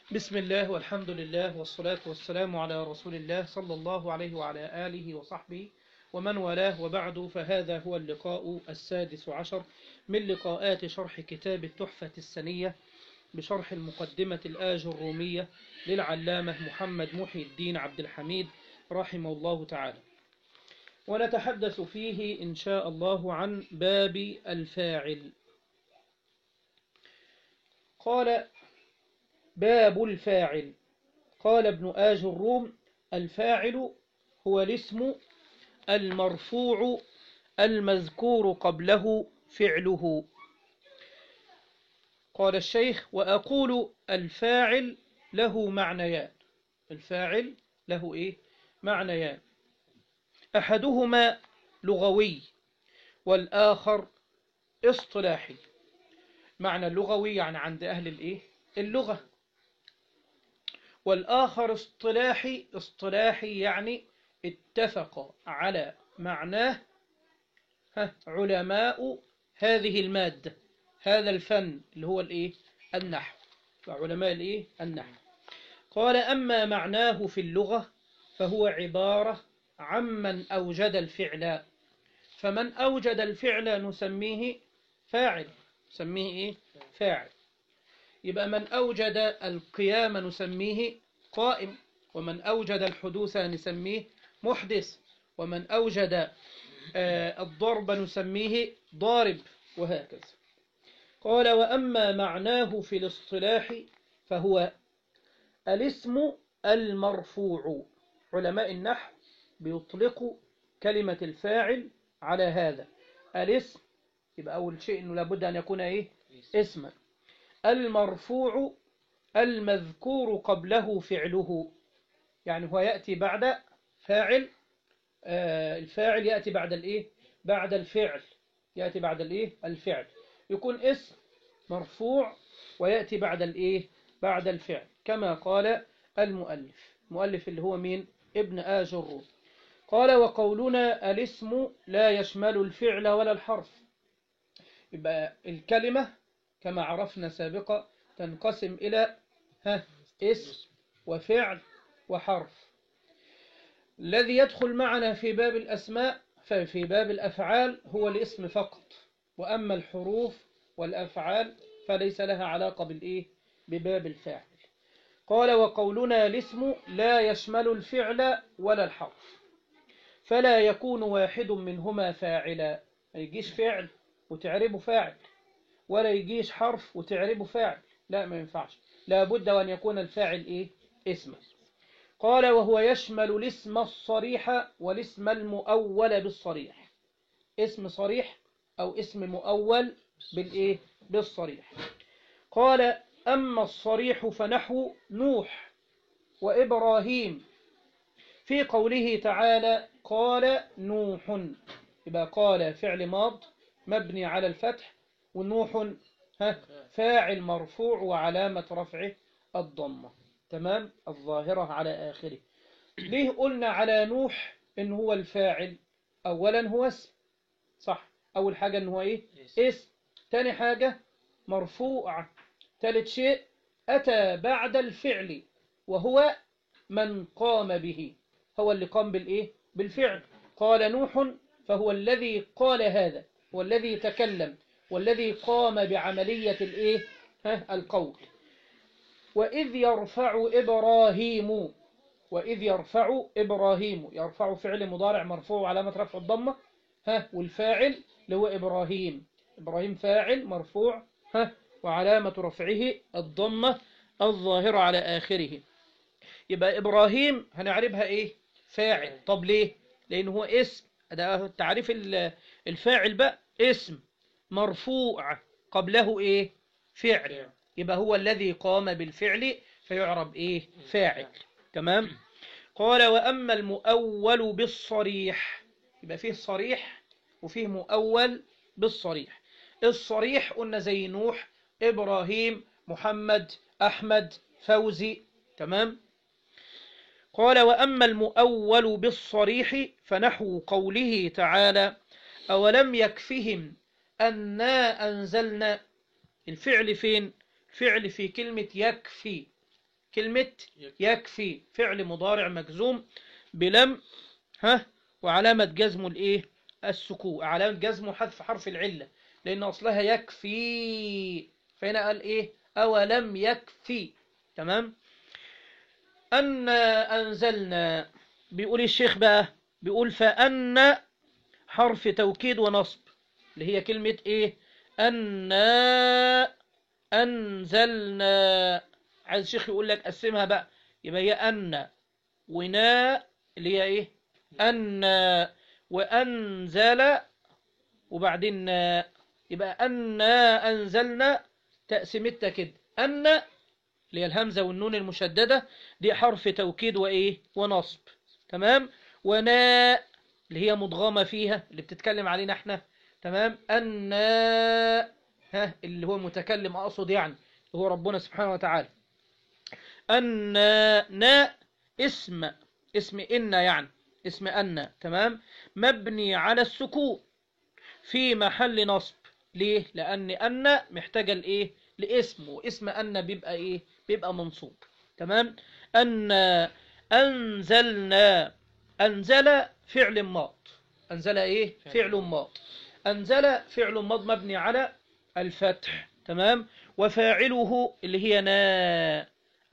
بسم الله والحمد لله والصلاة والسلام على رسول الله صلى الله عليه وعلى آله وصحبه ومن والاه وبعد فهذا هو اللقاء السادس عشر من لقاءات شرح كتاب التحفة السنية بشرح المقدمة الآج الرومية للعلامة محمد محي الدين عبد الحميد رحمه الله تعالى ونتحدث فيه إن شاء الله عن باب الفاعل قال باب الفاعل قال ابن آج الروم الفاعل هو الاسم المرفوع المذكور قبله فعله قال الشيخ وأقول الفاعل له معنيان الفاعل له إيه معنيان أحدهما لغوي والآخر اصطلاحي معنى اللغوي يعني عند أهل الإيه اللغة والآخر اصطلاحي اصطلاحي يعني اتفق على معناه علماء هذه المادة هذا الفن اللي هو الايه النحو علماء الايه النحو قال أما معناه في اللغة فهو عبارة عمن أوجد الفعل فمن أوجد الفعل نسميه فاعل نسميه إيه؟ فاعل يبقى من أوجد القيام نسميه قائم ومن أوجد الحدوث نسميه محدث ومن أوجد الضرب نسميه ضارب وهكذا قال وأما معناه في الاصطلاح فهو الاسم المرفوع علماء النحو بيطلقوا كلمة الفاعل على هذا الاسم يبقى أول شيء أنه لابد أن يكون إيه اسما المرفوع المذكور قبله فعله يعني هو يأتي بعد فاعل آه الفاعل يأتي بعد الإيه بعد الفعل يأتي بعد الإيه الفعل يكون اسم مرفوع ويأتي بعد الإيه بعد الفعل كما قال المؤلف المؤلف اللي هو مين ابن آجر قال وقولنا الاسم لا يشمل الفعل ولا الحرف يبقى الكلمة كما عرفنا سابقا تنقسم إلى ها اسم وفعل وحرف الذي يدخل معنا في باب الأسماء ففي باب الأفعال هو الاسم فقط وأما الحروف والأفعال فليس لها علاقة بالإيه بباب الفاعل قال وقولنا الاسم لا يشمل الفعل ولا الحرف فلا يكون واحد منهما فاعلا ما يجيش فعل وتعربه فاعل ولا يجيش حرف وتعربه فاعل لا ما ينفعش لا بد وأن يكون الفاعل إيه اسما قال وهو يشمل الاسم الصريح والاسم المؤول بالصريح اسم صريح أو اسم مؤول بالإيه بالصريح قال أما الصريح فنحو نوح وإبراهيم في قوله تعالى قال نوح يبقى قال فعل ماض مبني على الفتح ونوح فاعل مرفوع وعلامة رفعه الضمة تمام الظاهرة على آخره ليه قلنا على نوح إن هو الفاعل أولا هو اسم صح أول حاجة إن هو إيه اسم تاني حاجة مرفوع ثالث شيء أتى بعد الفعل وهو من قام به هو اللي قام بالإيه بالفعل قال نوح فهو الذي قال هذا هو الذي تكلم والذي قام بعملية الإيه ها القول وإذ يرفع إبراهيم وإذ يرفع إبراهيم يرفع فعل مضارع مرفوع علامة رفع الضمة ها والفاعل اللي هو إبراهيم إبراهيم فاعل مرفوع ها وعلامة رفعه الضمة الظاهرة على آخره يبقى إبراهيم هنعربها إيه فاعل طب ليه لأن هو اسم ده تعريف الفاعل بقى اسم مرفوع قبله إيه فعل يبقى هو الذي قام بالفعل فيعرب إيه فاعل تمام قال وأما المؤول بالصريح يبقى فيه صريح وفيه مؤول بالصريح الصريح قلنا زي نوح إبراهيم محمد أحمد فوزي تمام قال وأما المؤول بالصريح فنحو قوله تعالى أولم يكفهم أنا أنزلنا الفعل فين الفعل في كلمة يكفي كلمة يكفي فعل مضارع مجزوم بلم ها وعلامة جزمه الايه السكون علامة جزمه حذف حرف العلة لأن أصلها يكفي فهنا قال ايه أولم يكفي تمام أن أنزلنا بيقول الشيخ بقى بيقول فأن حرف توكيد ونصب اللي هي كلمة ايه أنا أنزلنا عايز الشيخ يقول لك قسمها بقى يبقى هي أن ونا اللي هي ايه أن وأنزل وبعدين نا. يبقى أنا أنزلنا تقسيمتها كده أن اللي هي الهمزة والنون المشددة دي حرف توكيد وإيه ونصب تمام ونا اللي هي مضغمة فيها اللي بتتكلم علينا احنا تمام أن ها اللي هو متكلم أقصد يعني هو ربنا سبحانه وتعالى أن نا اسم اسم إن يعني اسم أن تمام مبني على السكون في محل نصب ليه لأن أن محتاجة لإيه لاسم واسم أن بيبقى إيه بيبقى منصوب تمام أن أنزلنا أنزل فعل ماض أنزل إيه فعل ماض أنزل فعل ماض مبني على الفتح تمام وفاعله اللي هي نا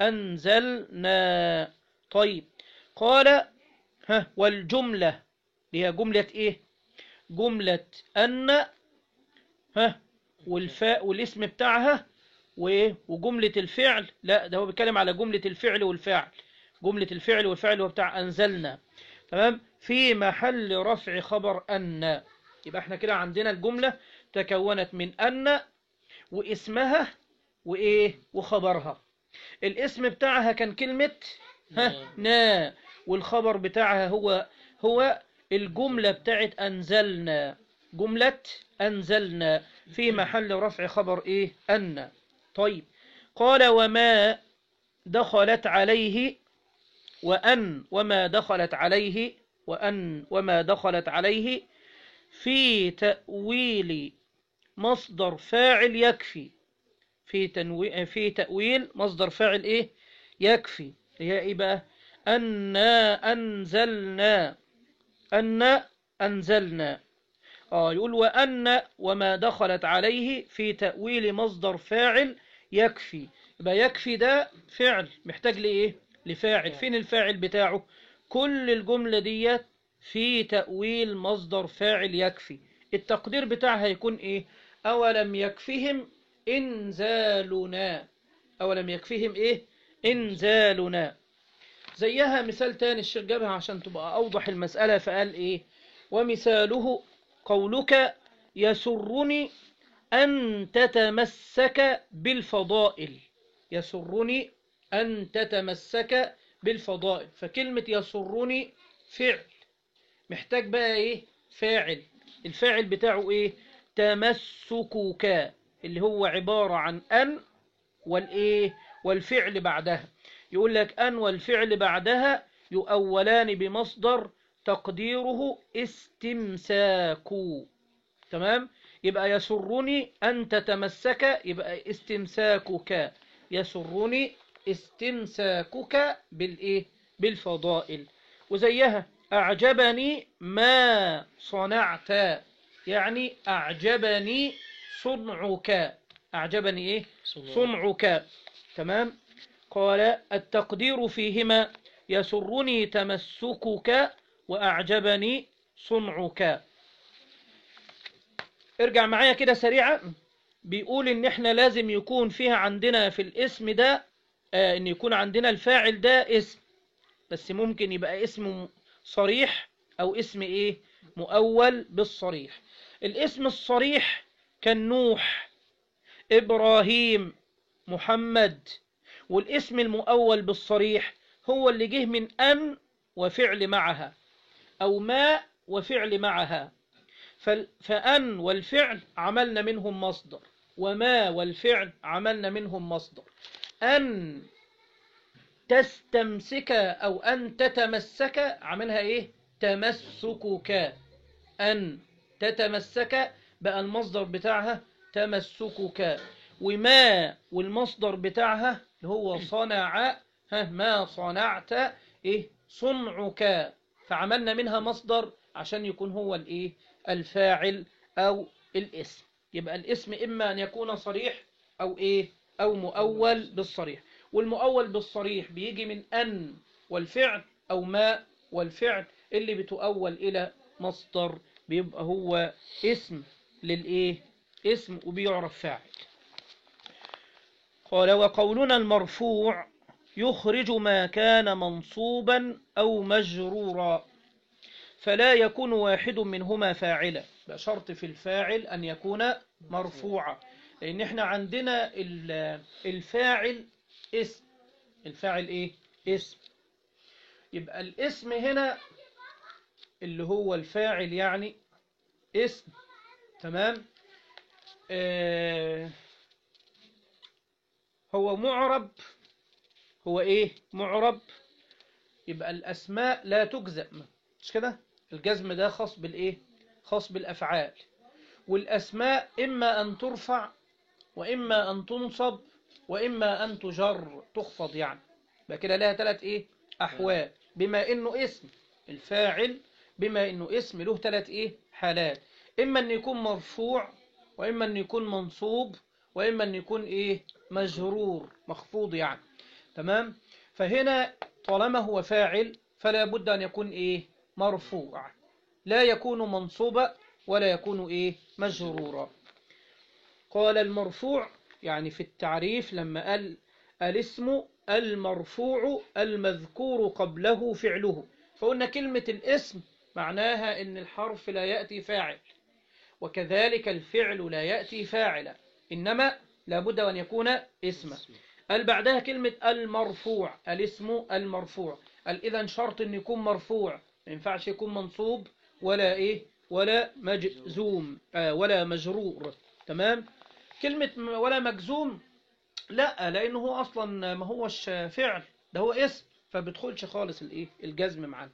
أنزلنا طيب قال ها والجملة اللي هي جملة إيه جملة أن ها والفاء والاسم بتاعها وإيه وجملة الفعل لا ده هو بيتكلم على جملة الفعل والفاعل جملة الفعل والفعل هو بتاع أنزلنا تمام في محل رفع خبر أن يبقى احنا كده عندنا الجملة تكونت من أن واسمها وإيه وخبرها الاسم بتاعها كان كلمة ها نا والخبر بتاعها هو هو الجملة بتاعت أنزلنا جملة أنزلنا في محل رفع خبر إيه أن طيب قال وما دخلت عليه وأن وما دخلت عليه وأن وما دخلت عليه في تأويل مصدر فاعل يكفي في تنوي في تأويل مصدر فاعل إيه يكفي هي إيه بقى أنا أنزلنا أن أنزلنا آه يقول وأن وما دخلت عليه في تأويل مصدر فاعل يكفي يبقى يكفي ده فعل محتاج لإيه لفاعل فين الفاعل بتاعه كل الجملة ديت في تأويل مصدر فاعل يكفي التقدير بتاعها يكون إيه أولم يكفهم إنزالنا أولم يكفهم إيه إنزالنا زيها مثال تاني الشيخ جابها عشان تبقى أوضح المسألة فقال إيه ومثاله قولك يسرني أن تتمسك بالفضائل يسرني أن تتمسك بالفضائل فكلمة يسرني فعل محتاج بقى إيه فاعل الفاعل بتاعه إيه تمسكك اللي هو عبارة عن أن والإيه والفعل بعدها يقول لك أن والفعل بعدها يؤولان بمصدر تقديره استمساك تمام يبقى يسرني أن تتمسك يبقى استمساكك يسرني استمساكك بالإيه بالفضائل وزيها أعجبني ما صنعت يعني أعجبني صنعك أعجبني إيه صنعك تمام قال التقدير فيهما يسرني تمسكك وأعجبني صنعك ارجع معايا كده سريعا بيقول ان احنا لازم يكون فيها عندنا في الاسم ده آه ان يكون عندنا الفاعل ده اسم بس ممكن يبقى اسم صريح او اسم ايه مؤول بالصريح الاسم الصريح كان نوح ابراهيم محمد والاسم المؤول بالصريح هو اللي جه من أن وفعل معها أو ما وفعل معها فأن والفعل عملنا منهم مصدر وما والفعل عملنا منهم مصدر أن تستمسك أو أن تتمسك عملها إيه تمسكك أن تتمسك بقى المصدر بتاعها تمسكك وما والمصدر بتاعها اللي هو صنع ها ما صنعت إيه صنعك فعملنا منها مصدر عشان يكون هو الإيه الفاعل أو الاسم يبقى الاسم إما أن يكون صريح أو إيه أو مؤول بالصريح والمؤول بالصريح بيجي من أن والفعل أو ما والفعل اللي بتؤول إلى مصدر بيبقى هو اسم للإيه اسم وبيعرف فاعل قال وقولنا المرفوع يخرج ما كان منصوبا أو مجرورا فلا يكون واحد منهما فاعلا بشرط في الفاعل أن يكون مرفوعا لأن احنا عندنا ال- الفاعل اسم الفاعل ايه اسم يبقى الاسم هنا اللي هو الفاعل يعني اسم تمام آه هو معرب هو ايه معرب يبقى الاسماء لا تجزم مش كده الجزم ده خاص بالايه خاص بالافعال والاسماء اما ان ترفع واما ان تنصب واما ان تجر تخفض يعني يبقى كده لها ثلاث ايه احوال بما انه اسم الفاعل بما انه اسم له ثلاث ايه حالات اما ان يكون مرفوع واما ان يكون منصوب واما ان يكون ايه مجرور مخفوض يعني تمام فهنا طالما هو فاعل فلا بد ان يكون ايه مرفوع لا يكون منصوبا ولا يكون ايه مجرورا قال المرفوع يعني في التعريف لما قال الاسم المرفوع المذكور قبله فعله فقلنا كلمة الاسم معناها ان الحرف لا يأتي فاعل وكذلك الفعل لا يأتي فاعلا إنما لابد أن يكون اسما قال بعدها كلمة المرفوع الاسم المرفوع قال إذا شرط أن يكون مرفوع ما ينفعش يكون منصوب ولا إيه ولا مجزوم آه ولا مجرور تمام كلمة م- ولا مجزوم لا لأنه هو أصلا ما هوش فعل ده هو اسم فبدخلش خالص الإيه الجزم معاه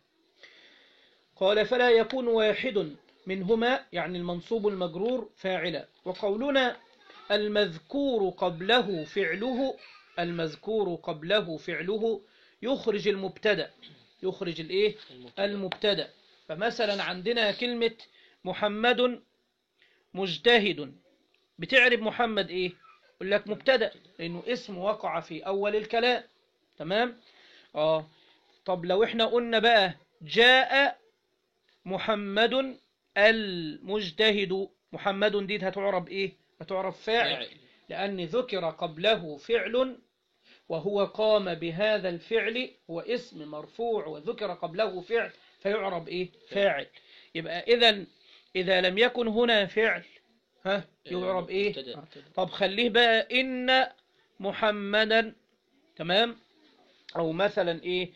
قال فلا يكون واحد منهما يعني المنصوب المجرور فاعلا وقولنا المذكور قبله فعله المذكور قبله فعله يخرج المبتدا يخرج الايه المبتدا فمثلا عندنا كلمة محمد مجتهد بتعرب محمد ايه يقول لك مبتدا لانه اسم وقع في اول الكلام تمام اه طب لو احنا قلنا بقى جاء محمد المجتهد محمد دي هتعرب ايه هتعرب فاعل فاعل. لأن ذكر قبله فعل وهو قام بهذا الفعل هو اسم مرفوع وذكر قبله فعل فيعرب ايه فاعل يبقى اذا اذا لم يكن هنا فعل ها يعرب ايه مبتدأ. طب خليه بقى ان محمدا تمام او مثلا ايه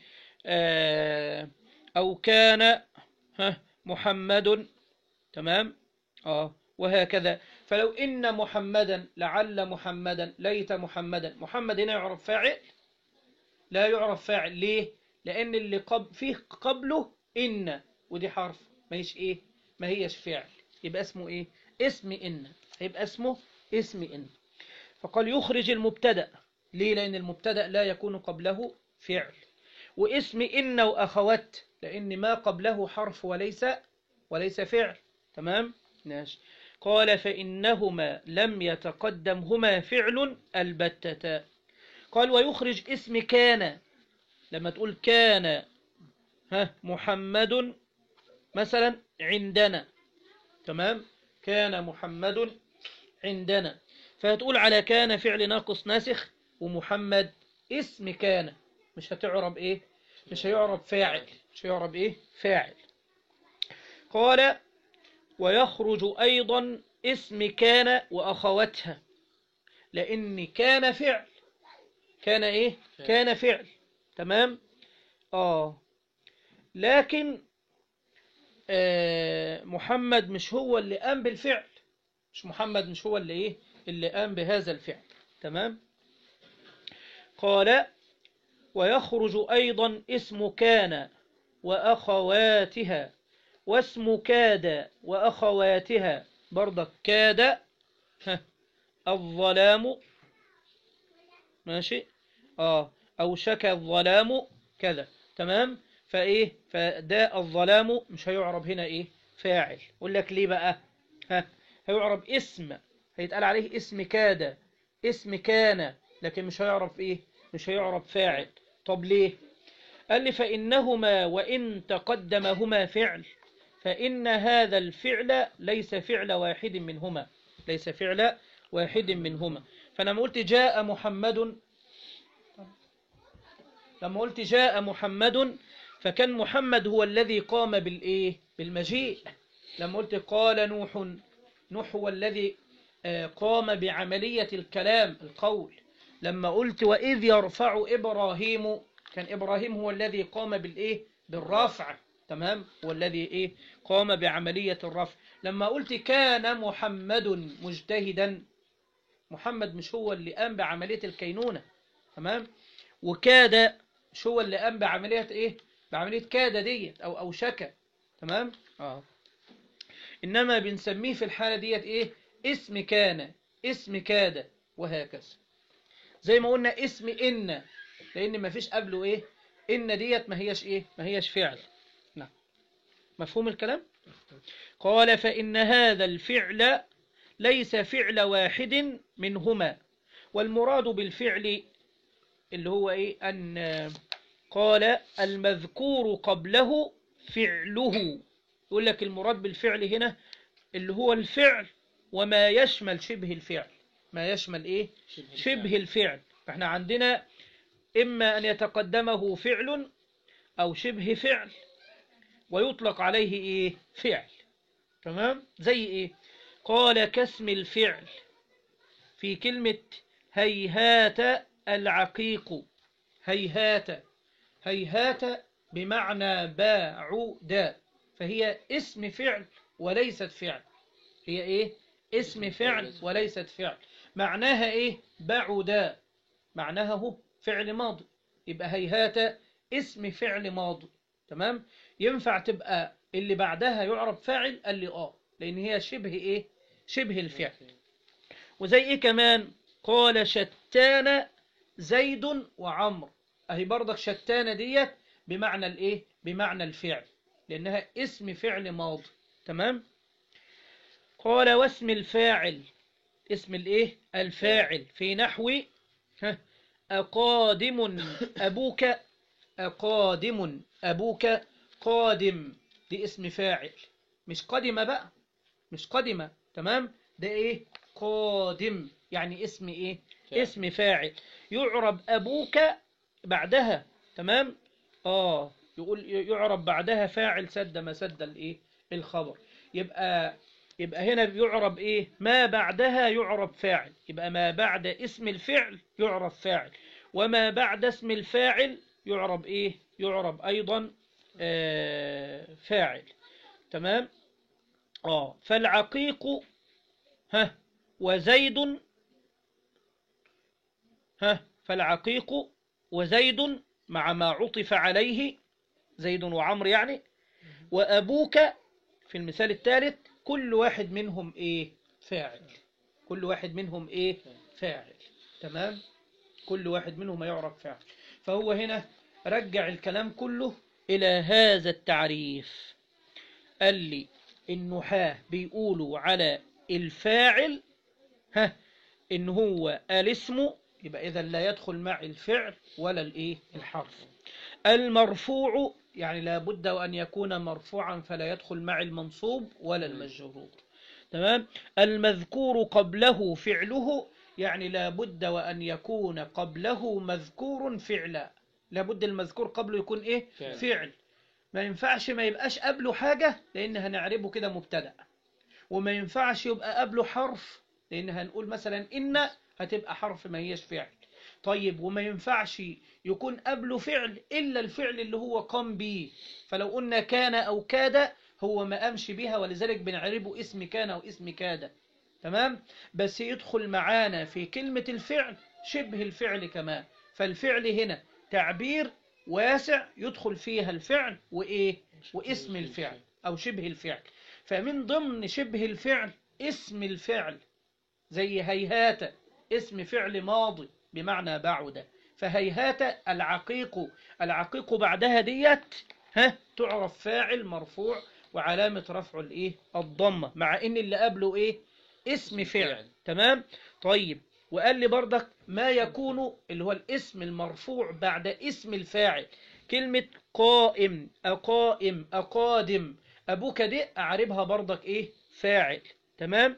آه او كان ها محمد تمام اه وهكذا فلو إن محمدا لعل محمدا ليت محمدا محمد هنا يعرف فاعل لا يعرف فاعل ليه لأن اللي قب فيه قبله إن ودي حرف ما هيش إيه ما هيش فعل يبقى اسمه إيه اسم إن يبقى اسمه اسم إن فقال يخرج المبتدأ ليه لأن المبتدأ لا يكون قبله فعل واسم إن وأخوات لأن ما قبله حرف وليس وليس فعل تمام ماشي قال فإنهما لم يتقدمهما فعل البتة قال ويخرج اسم كان لما تقول كان ها محمد مثلا عندنا تمام كان محمد عندنا فهتقول على كان فعل ناقص ناسخ ومحمد اسم كان مش هتعرب ايه مش هيعرب فاعل مش هيعرب ايه فاعل قال ويخرج أيضا اسم كان وأخواتها لأن كان فعل كان إيه؟ فعل. كان فعل تمام؟ آه لكن آه محمد مش هو اللي قام بالفعل مش محمد مش هو اللي إيه؟ اللي قام بهذا الفعل تمام؟ قال ويخرج أيضا اسم كان وأخواتها واسم كاد وأخواتها برضك كاد ها، الظلام ماشي آه أوشك الظلام كذا تمام فإيه فده الظلام مش هيعرب هنا إيه فاعل يقول لك ليه بقى ها هيعرب اسم هيتقال عليه اسم كاد اسم كان لكن مش هيعرف إيه مش هيعرب فاعل طب ليه قال لي فإنهما وإن تقدمهما فعل فإن هذا الفعل ليس فعل واحد منهما ليس فعل واحد منهما فلما قلت جاء محمد لما قلت جاء محمد فكان محمد هو الذي قام بالإيه بالمجيء لما قلت قال نوح نوح هو الذي آه، قام بعملية الكلام القول لما قلت وإذ يرفع إبراهيم كان إبراهيم هو الذي قام بالإيه بالرفع تمام هو الذي إيه قام بعملية الرفع لما قلت كان محمد مجتهدا محمد مش هو اللي قام بعملية الكينونة تمام وكاد مش هو اللي قام بعملية ايه بعملية كاد ديت او اوشك تمام اه انما بنسميه في الحالة ديت ايه اسم كان اسم كاد وهكذا زي ما قلنا اسم ان لان ما فيش قبله ايه ان ديت ما هيش ايه ما هيش فعل نعم مفهوم الكلام قال فإن هذا الفعل ليس فعل واحد منهما والمراد بالفعل اللي هو إيه أن قال المذكور قبله فعله يقول لك المراد بالفعل هنا اللي هو الفعل وما يشمل شبه الفعل ما يشمل إيه شبه الفعل فإحنا عندنا إما أن يتقدمه فعل أو شبه فعل ويطلق عليه إيه فعل تمام زي إيه قال كاسم الفعل في كلمة هيهات العقيق هيهات هيهات بمعنى باعد فهي اسم فعل وليست فعل هي ايه اسم فعل وليست فعل معناها ايه بعد معناها هو فعل ماضي يبقى هيهات اسم فعل ماضي تمام ينفع تبقى اللي بعدها يعرب فاعل قال لي اه لان هي شبه ايه شبه الفعل وزي ايه كمان قال شتان زيد وعمر اهي برضك شتان ديت بمعنى الايه بمعنى الفعل لانها اسم فعل ماضي تمام قال واسم الفاعل اسم الايه الفاعل في نحو ها، أقادم أبوك أقادم أبوك قادم دي اسم فاعل مش قدم بقى مش قدم تمام ده ايه قادم يعني اسم ايه فاعل. اسم فاعل يعرب أبوك بعدها تمام اه يقول يعرب بعدها فاعل سد ما سد الايه الخبر يبقى يبقى هنا بيعرب ايه ما بعدها يعرب فاعل يبقى ما بعد اسم الفعل يعرب فاعل وما بعد اسم الفاعل يعرب ايه يعرب ايضا آه فاعل تمام اه فالعقيق ها وزيد ها فالعقيق وزيد مع ما عطف عليه زيد وعمر يعني وأبوك في المثال الثالث كل واحد منهم ايه فاعل كل واحد منهم ايه فاعل تمام كل واحد منهم يعرف فاعل فهو هنا رجع الكلام كله إلى هذا التعريف قال لي النحاة بيقولوا على الفاعل ها إن هو الاسم يبقى إذا لا يدخل مع الفعل ولا الإيه الحرف المرفوع يعني لابد وأن يكون مرفوعا فلا يدخل مع المنصوب ولا المجرور تمام المذكور قبله فعله يعني لابد وأن يكون قبله مذكور فعلا لابد المذكور قبله يكون إيه فعل. فعل ما ينفعش ما يبقاش قبله حاجة لأن هنعربه كده مبتدأ وما ينفعش يبقى قبله حرف لأن هنقول مثلا إن هتبقى حرف ما هيش فعل طيب وما ينفعش يكون قبله فعل إلا الفعل اللي هو قام به فلو قلنا كان أو كاد هو ما قامش بها ولذلك بنعربه اسم كان أو اسم كاد تمام بس يدخل معانا في كلمة الفعل شبه الفعل كمان فالفعل هنا تعبير واسع يدخل فيها الفعل وإيه واسم الفعل أو شبه الفعل فمن ضمن شبه الفعل اسم الفعل زي هيهات اسم فعل ماضي بمعنى بعد فهيهات العقيق العقيق بعدها ديت ها تعرف فاعل مرفوع وعلامة رفعه الايه الضمة مع ان اللي قبله ايه اسم فعل فعل. تمام طيب وقال لي برضك ما يكون اللي هو الاسم المرفوع بعد اسم الفاعل كلمة قائم أقائم أقادم أبوك دي أعربها برضك إيه فاعل تمام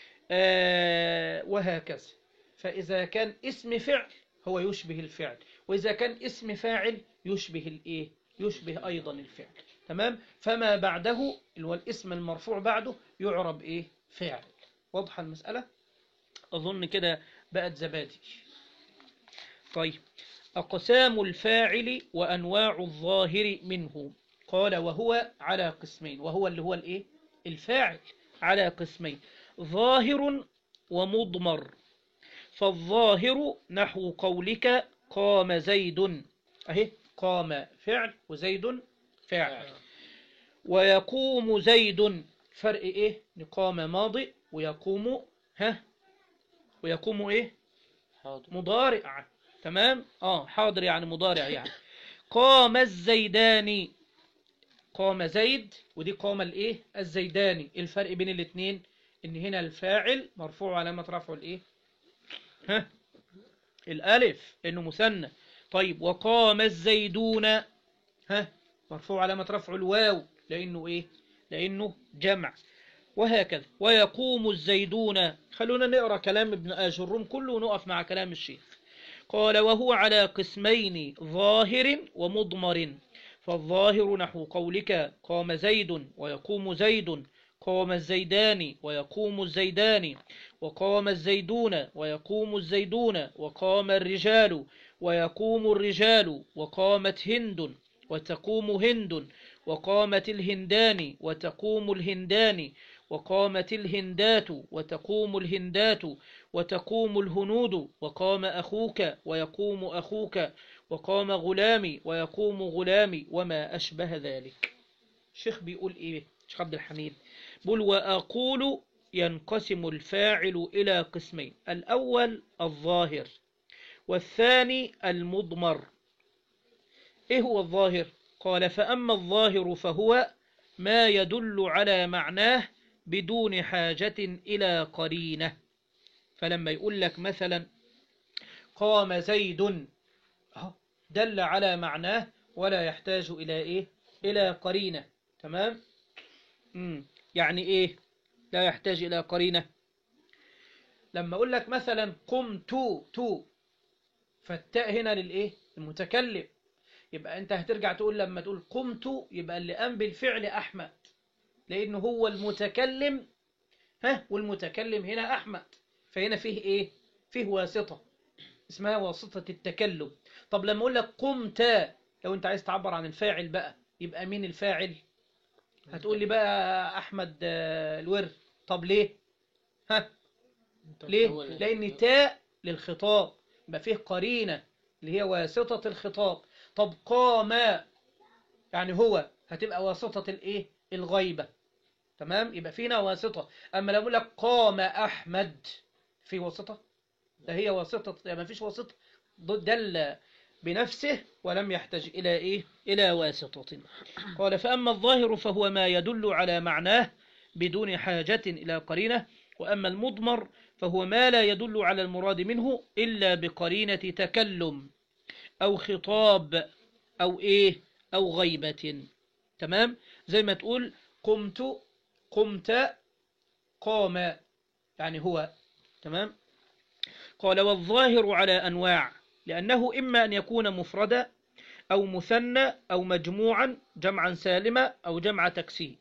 آه وهكذا فإذا كان اسم فعل هو يشبه الفعل وإذا كان اسم فاعل يشبه الإيه يشبه أيضا الفعل تمام فما بعده اللي هو الاسم المرفوع بعده يعرب إيه فاعل واضحة المسألة أظن كده بقت زبادي طيب أقسام الفاعل وأنواع الظاهر منه قال وهو على قسمين وهو اللي هو الإيه الفاعل على قسمين ظاهر ومضمر فالظاهر نحو قولك قام زيد أهي قام فعل وزيد فاعل ويقوم زيد فرق إيه قام ماضي ويقوم ها ويقوم إيه حاضر مضارع تمام اه حاضر يعني مضارع يعني قام الزيداني قام زيد ودي قام الايه الزيداني الفرق بين الاثنين ان هنا الفاعل مرفوع علامة رفعه الايه ها الالف انه مثنى طيب وقام الزيدون ها مرفوع علامة رفعه الواو لانه ايه لانه جمع وهكذا ويقوم الزيدون خلونا نقرا كلام ابن آجرم كله ونقف مع كلام الشيخ قال وهو على قسمين ظاهر ومضمر فالظاهر نحو قولك قام زيد ويقوم زيد قام الزيدان ويقوم الزيدان وقام الزيدون ويقوم الزيدون وقام الرجال ويقوم الرجال وقامت هند وتقوم هند وقامت الهندان وتقوم الهندان وقامت الهندات وتقوم الهندات وتقوم الهنود وقام أخوك ويقوم أخوك وقام غلامي ويقوم غلامي وما أشبه ذلك الشيخ بيقول إيه شيخ عبد الحميد بيقول وأقول ينقسم الفاعل إلى قسمين الأول الظاهر والثاني المضمر إيه هو الظاهر قال فأما الظاهر فهو ما يدل على معناه بدون حاجة إلى قرينة فلما يقول لك مثلا قام زيد أهو دل على معناه ولا يحتاج إلى إيه إلى قرينة تمام مم. يعني إيه لا يحتاج إلى قرينة لما أقول لك مثلا قمت تو فالتاء هنا للإيه المتكلم يبقى أنت هترجع تقول لما تقول قمت يبقى اللي قام بالفعل أحمد لأنه هو المتكلم ها والمتكلم هنا أحمد فهنا فيه إيه فيه واسطة اسمها واسطة التكلم طب لما أقول لك قمت لو أنت عايز تعبر عن الفاعل بقى يبقى مين الفاعل هتقول لي بقى أحمد آه، الورد طب ليه ها ليه لأن تاء للخطاب يبقى فيه قرينة اللي هي واسطة الخطاب طب قام يعني هو هتبقى واسطة الايه الغيبة تمام يبقى فينا واسطة أما لو أقول لك قام أحمد في واسطة ده هي واسطة يعني ما فيش واسطة دل بنفسه ولم يحتاج إلى إيه إلى واسطة قال فأما الظاهر فهو ما يدل على معناه بدون حاجة إلى قرينة وأما المضمر فهو ما لا يدل على المراد منه إلا بقرينة تكلم أو خطاب أو إيه أو غيبة تمام زي ما تقول قمت قمت قام يعني هو تمام قال والظاهر على أنواع لأنه إما أن يكون مفردا أو مثنى أو مجموعا جمعا سالما أو جمع تكسير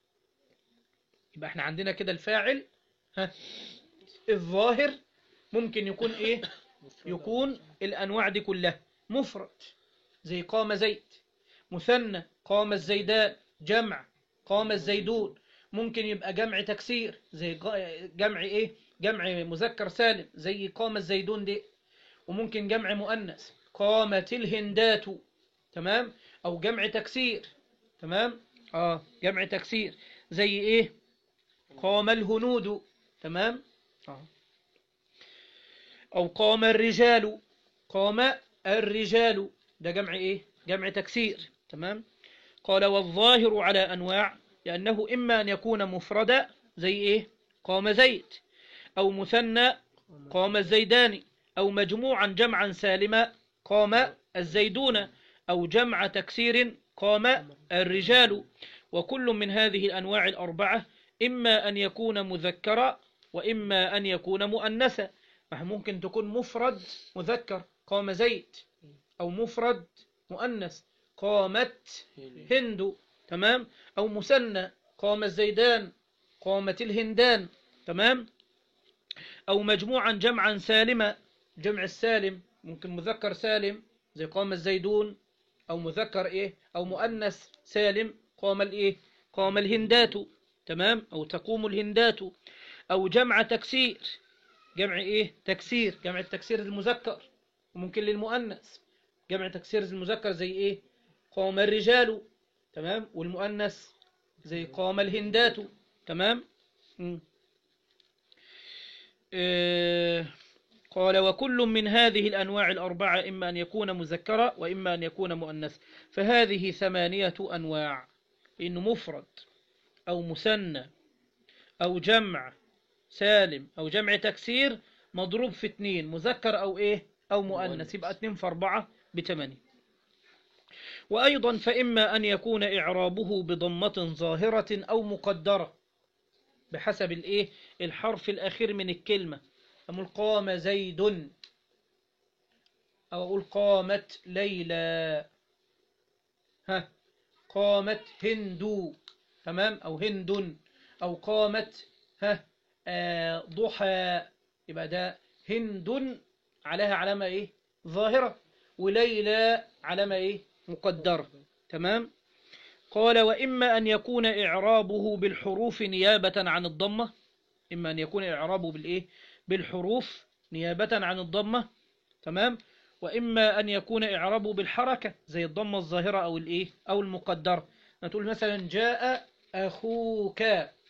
يبقى احنا عندنا كده الفاعل ها الظاهر ممكن يكون ايه يكون الأنواع دي كلها مفرد زي قام زيد مثنى قام الزيدان جمع قام الزيدون ممكن يبقى جمع تكسير زي جمع ايه جمع مذكر سالم زي قام الزيدون دي وممكن جمع مؤنث قامت الهندات تمام او جمع تكسير تمام اه جمع تكسير زي ايه قام الهنود تمام آه. او قام الرجال قام الرجال ده جمع إيه جمع تكسير تمام قال والظاهر على أنواع لأنه إما أن يكون مفردا زي إيه قام زيد أو مثنى قام الزيدان أو مجموعا جمعا سالما قام الزيدون أو جمع تكسير قام الرجال وكل من هذه الأنواع الأربعة إما أن يكون مذكرا وإما أن يكون مؤنثا ممكن تكون مفرد مذكر قام زيد أو مفرد مؤنث قامت هند تمام أو مثنى قام الزيدان قامت الهندان تمام أو مجموعا جمعا سالما جمع السالم ممكن مذكر سالم زي قام الزيدون أو مذكر إيه أو مؤنث سالم قام الإيه قام الهندات تمام أو تقوم الهندات أو جمع تكسير جمع إيه تكسير جمع التكسير المذكر وممكن للمؤنث جمع تكسير المذكر زي إيه قام الرجال تمام والمؤنث زي قام الهندات تمام م. إيه قال وكل من هذه الأنواع الأربعة إما أن يكون مذكرا وإما أن يكون مؤنث فهذه ثمانية أنواع إنه مفرد أو مثنى أو جمع سالم أو جمع تكسير مضروب في اثنين مذكر أو إيه أو مؤنث يبقى اثنين في أربعة بثمانية وأيضا فإما أن يكون إعرابه بضمة ظاهرة أو مقدرة بحسب الإيه الحرف الأخير من الكلمة أقول قام زيد أو أقول قامت ليلى ها قامت هند تمام أو هند أو قامت ها آه ضحى يبقى ده هند عليها علامة إيه ظاهرة وليلى علامة إيه مقدرة تمام قال وإما أن يكون إعرابه بالحروف نيابة عن الضمة إما أن يكون إعرابه بالإيه بالحروف نيابة عن الضمة تمام وإما أن يكون إعرابه بالحركة زي الضمة الظاهرة أو الإيه أو المقدرة نقول مثلا جاء أخوك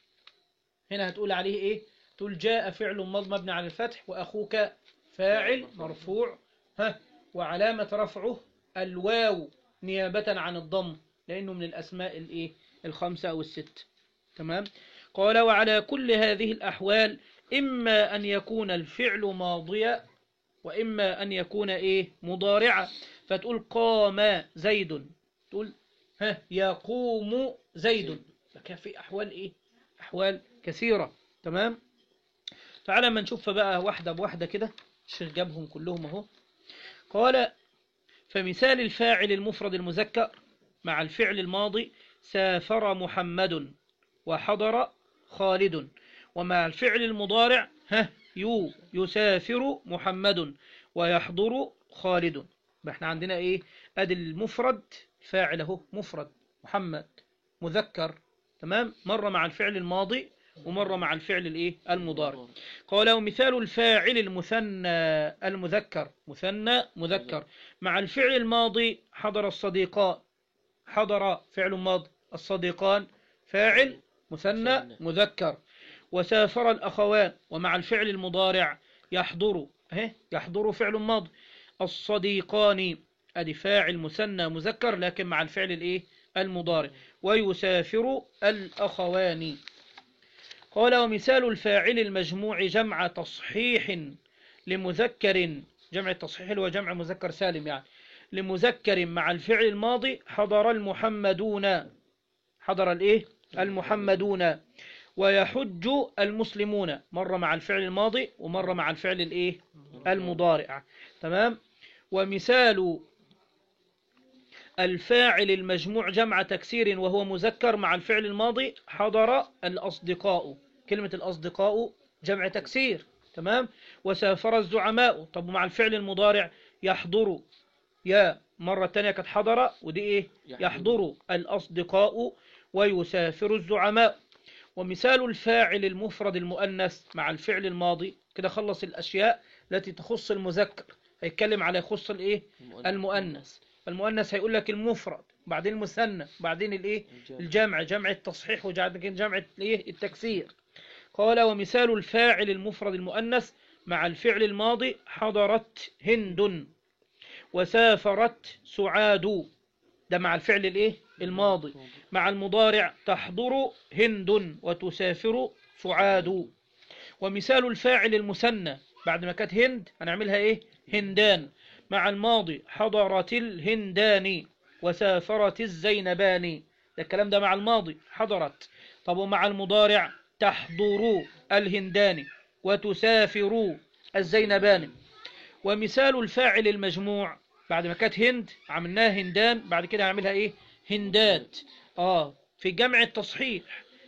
هنا هتقول عليه إيه تقول جاء فعل ماض مبني على الفتح وأخوك فاعل مرفوع ها وعلامة رفعه الواو نيابة عن الضم لأنه من الأسماء الإيه الخمسة أو الست تمام قال وعلى كل هذه الأحوال إما أن يكون الفعل ماضيا وإما أن يكون إيه مضارعا فتقول قام زيد تقول ها يقوم زيد فكان في أحوال إيه أحوال كثيرة تمام تعالى ما نشوف بقى واحدة بواحدة كده الشيخ جابهم كلهم اهو قال فمثال الفاعل المفرد المذكر مع الفعل الماضي سافر محمد وحضر خالد ومع الفعل المضارع ها يو يسافر محمد ويحضر خالد احنا عندنا ايه ادي المفرد فاعل اهو مفرد محمد مذكر تمام مرة مع الفعل الماضي ومرة مع الفعل الايه المضارع قال ومثال الفاعل المثنى المذكر مثنى مذكر مع الفعل الماضي حضر الصديقان حضر فعل ماضي الصديقان فاعل مثنى مذكر وسافر الأخوان ومع الفعل المضارع يحضر اهي يحضر فعل ماضي الصديقان ادي فاعل مثنى مذكر لكن مع الفعل الايه المضارع ويسافر الأخوان قال ومثال الفاعل المجموع جمع تصحيح لمذكر جمع التصحيح هو جمع مذكر سالم يعني لمذكر مع الفعل الماضي حضر المحمدون حضر الايه المحمدون ويحج المسلمون مرة مع الفعل الماضي ومرة مع الفعل الايه المضارع تمام ومثال الفاعل المجموع جمع تكسير وهو مذكر مع الفعل الماضي حضر الأصدقاء كلمة الأصدقاء جمع تكسير تمام وسافر الزعماء طب مع الفعل المضارع يحضر يا مرة تانية كانت حضر ودي ايه يحضر الأصدقاء ويسافر الزعماء ومثال الفاعل المفرد المؤنث مع الفعل الماضي كده خلص الأشياء التي تخص المذكر هيتكلم على يخص الايه المؤنث المؤنث هيقول لك المفرد بعدين المثنى بعدين الايه الجمع جمع التصحيح وبعدين جمع الايه التكسير قال ومثال الفاعل المفرد المؤنث مع الفعل الماضي حضرت هند وسافرت سعاد ده مع الفعل الايه الماضي مع المضارع تحضر هند وتسافر سعاد ومثال الفاعل المثنى بعد ما كانت هند هنعملها ايه هندان مع الماضي حضرت الهندان وسافرت الزينبان ده الكلام ده مع الماضي حضرت طب ومع المضارع تحضر الهندان وتسافر الزينبان ومثال الفاعل المجموع بعد ما كانت هند عملناها هندان بعد كده هنعملها ايه هندات اه في جمع التصحيح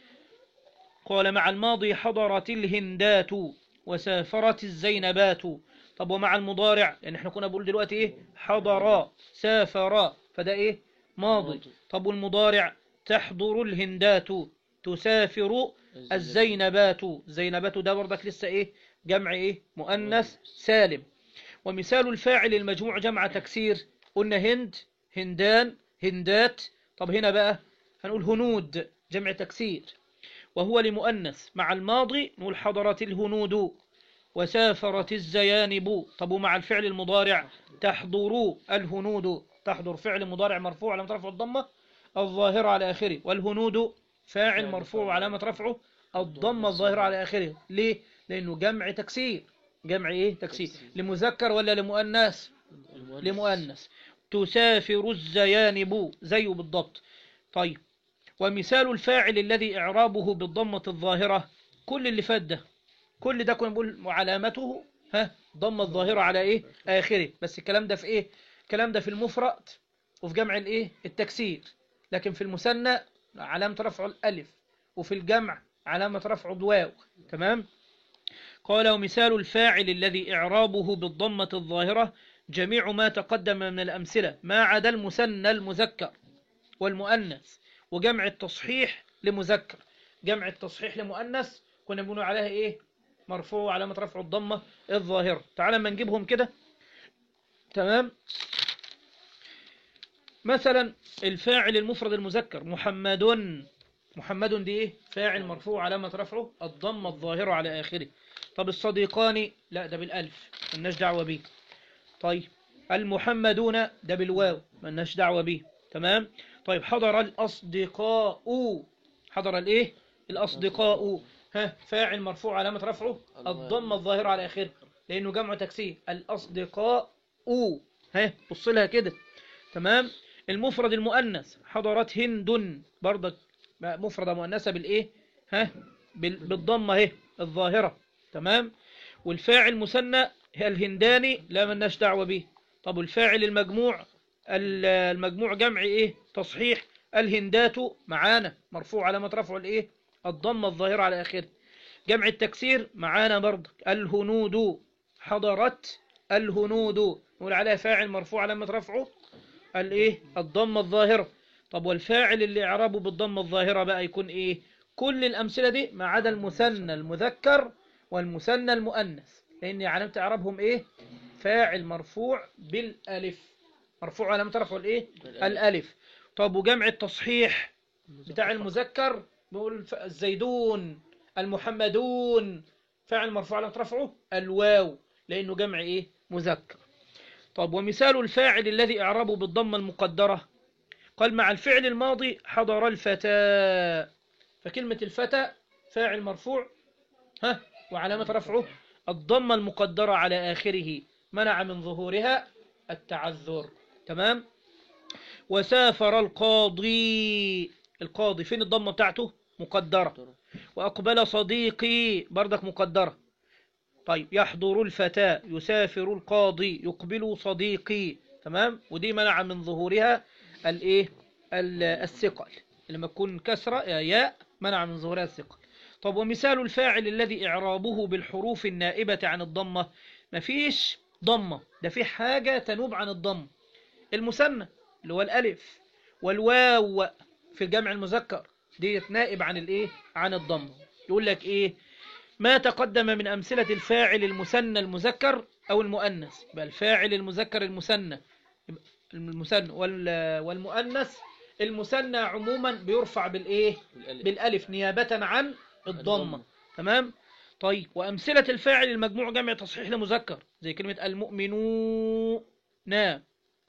قال مع الماضي حضرت الهندات وسافرت الزينبات طب ومع المضارع لان احنا كنا بنقول دلوقتي ايه حضر سافر فده ايه ماضي طب والمضارع تحضر الهندات تسافر الزينبات الزينبات ده برضك لسه ايه جمع ايه مؤنث سالم ومثال الفاعل المجموع جمع تكسير قلنا هند هندان هندات طب هنا بقى هنقول هنود جمع تكسير وهو لمؤنث مع الماضي نقول حضرت الهنود وسافرت الزيانب طب ومع الفعل المضارع تحضر الهنود تحضر فعل مضارع مرفوع علامة رفعه الضمة الظاهرة على آخره والهنود فاعل مرفوع وعلامة رفعه الضمة الظاهرة على آخره ليه؟ لأنه جمع تكسير جمع إيه؟ تكسير لمذكر ولا لمؤنث؟ لمؤنث تسافر الزيانب زيه بالضبط طيب ومثال الفاعل الذي إعرابه بالضمة الظاهرة كل اللي فات ده كل ده كنا بنقول علامته ها ضمة الظاهرة على إيه آخره بس الكلام ده في إيه الكلام ده في المفرد وفي جمع الإيه التكسير لكن في المثنى علامة رفع الألف وفي الجمع علامة رفع الواو تمام قال ومثال الفاعل الذي إعرابه بالضمة الظاهرة جميع ما تقدم من الأمثلة ما عدا المثنى المذكر والمؤنث وجمع التصحيح لمذكر جمع التصحيح لمؤنث كنا بنقول عليها ايه مرفوع علامة رفع الضمة الظاهرة تعال ما نجيبهم كده تمام مثلا الفاعل المفرد المذكر محمد محمد دي ايه فاعل مرفوع علامة رفعه الضمة الظاهرة على آخره طب الصديقان لا ده بالألف ملناش دعوة بيه طيب المحمدون ده بالواو ملناش دعوة بيه تمام طيب حضر الأصدقاء حضر الايه الأصدقاء ها فاعل مرفوع علامة رفعه الضمة الظاهرة على آخره لأنه جمع تكسير الأصدقاء ها بص لها كده تمام المفرد المؤنث حضرت هند برضك مفردة مؤنثة بالإيه ها بالضمة اهي الظاهرة تمام والفاعل مثنى الهنداني لا ملناش دعوة به طب والفاعل المجموع المجموع جمع ايه تصحيح الهندات معانا مرفوع علامة رفعه الايه الضمة الظاهرة على آخره جمع التكسير معانا برضك الهنود حضرت الهنود نقول عليها فاعل مرفوع علامة رفعه الايه الضمة الظاهرة طب والفاعل اللي اعرابه بالضمة الظاهرة بقى يكون ايه كل الامثلة دي ما عدا المثنى المذكر والمثنى المؤنث لان علامة اعرابهم ايه فاعل مرفوع بالالف مرفوع علامة رفعه الايه الالف طب وجمع التصحيح بتاع المذكر بيقول الزيدون المحمدون فاعل مرفوع علامة رفعه الواو لانه جمع ايه مذكر طب ومثال الفاعل الذي اعرابه بالضمة المقدرة قال مع الفعل الماضي حضر الفتى فكلمة الفتى فاعل مرفوع ها وعلامة رفعه الضمة المقدرة على آخره منع من ظهورها التعذر تمام وسافر القاضي القاضي فين الضمة بتاعته مقدرة وأقبل صديقي بردك مقدرة طيب يحضر الفتى يسافر القاضي يقبل صديقي تمام ودي منع من ظهورها الايه الثقل لما تكون كسرة ياء منع من ظهورها الثقل طب ومثال الفاعل الذي إعرابه بالحروف النائبة عن الضمة مفيش ضمة ده في حاجة تنوب عن الضم المثنى اللي هو الألف والواو في الجمع المذكر دي نائب عن الايه عن الضم يقول لك ايه ما تقدم من أمثلة الفاعل المثنى المذكر أو المؤنث بل فاعل المذكر المثنى المثنى والمؤنث المثنى عموما بيرفع بالايه بالالف نيابة عن الضمة تمام طيب وأمثلة الفاعل المجموع جمع تصحيح لمذكر زي كلمة المؤمنون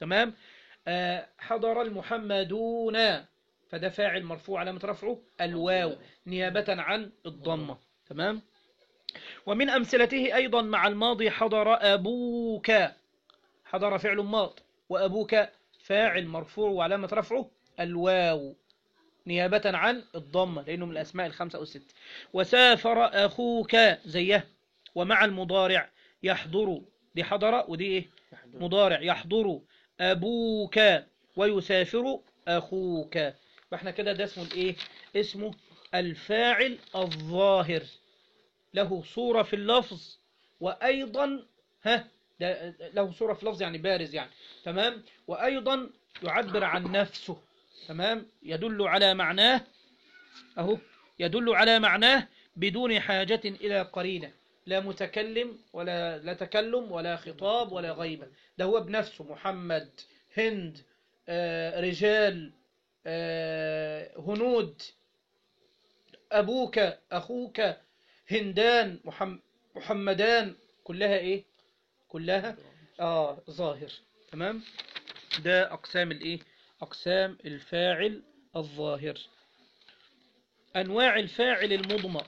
تمام آه حضر المحمدون فده فاعل مرفوع علامة رفعه الواو نيابة عن الضمة تمام ومن أمثلته أيضا مع الماضي حضر أبوك حضر فعل ماض وأبوك فاعل مرفوع وعلامة رفعه الواو نيابة عن الضمة لأنه من الأسماء الخمسة أو الست وسافر أخوك زيه ومع المضارع يحضر دي حضر ودي إيه مضارع يحضر أبوك ويسافر أخوك فاحنا كده ده اسمه الإيه اسمه الفاعل الظاهر له صورة في اللفظ وأيضا ها ده له صورة في اللفظ يعني بارز يعني تمام وأيضا يعبر عن نفسه تمام يدل على معناه أهو يدل على معناه بدون حاجة إلى قرينة لا متكلم ولا لا تكلم ولا خطاب ولا غيبة ده هو بنفسه محمد هند آه، رجال آه، هنود أبوك أخوك هندان محم محمدان كلها إيه كلها آه ظاهر تمام ده أقسام الإيه أقسام الفاعل الظاهر أنواع الفاعل المضمر